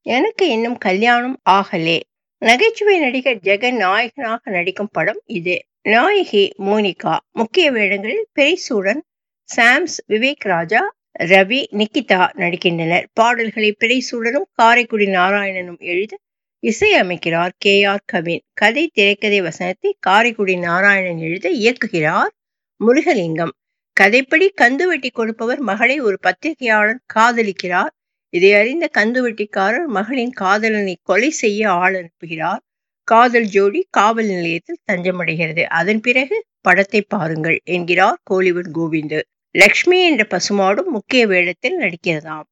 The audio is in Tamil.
எனக்கு இன்னும் கல்யாணம் ஆகலே நகைச்சுவை நடிகர் ஜெகன் நாயகனாக நடிக்கும் படம் இது நாயகி மோனிகா முக்கிய வேடங்களில் பிரைசூடன் சாம்ஸ் விவேக் ராஜா ரவி நிக்கிதா நடிக்கின்றனர் பாடல்களை பிரைசூடனும் காரைக்குடி நாராயணனும் எழுத இசையமைக்கிறார் கே ஆர் கவின் கதை திரைக்கதை வசனத்தை காரைக்குடி நாராயணன் எழுத இயக்குகிறார் முருகலிங்கம் கதைப்படி கந்து வெட்டி கொடுப்பவர் மகளை ஒரு பத்திரிகையாளர் காதலிக்கிறார் இதை அறிந்த கந்து வெட்டிக்காரர் மகளின் காதலனை கொலை செய்ய ஆள் அனுப்புகிறார் காதல் ஜோடி காவல் நிலையத்தில் தஞ்சமடைகிறது அதன் பிறகு படத்தை பாருங்கள் என்கிறார் கோலிவுட் கோவிந்து லக்ஷ்மி என்ற பசுமாடும் முக்கிய வேடத்தில் நடிக்கிறதாம்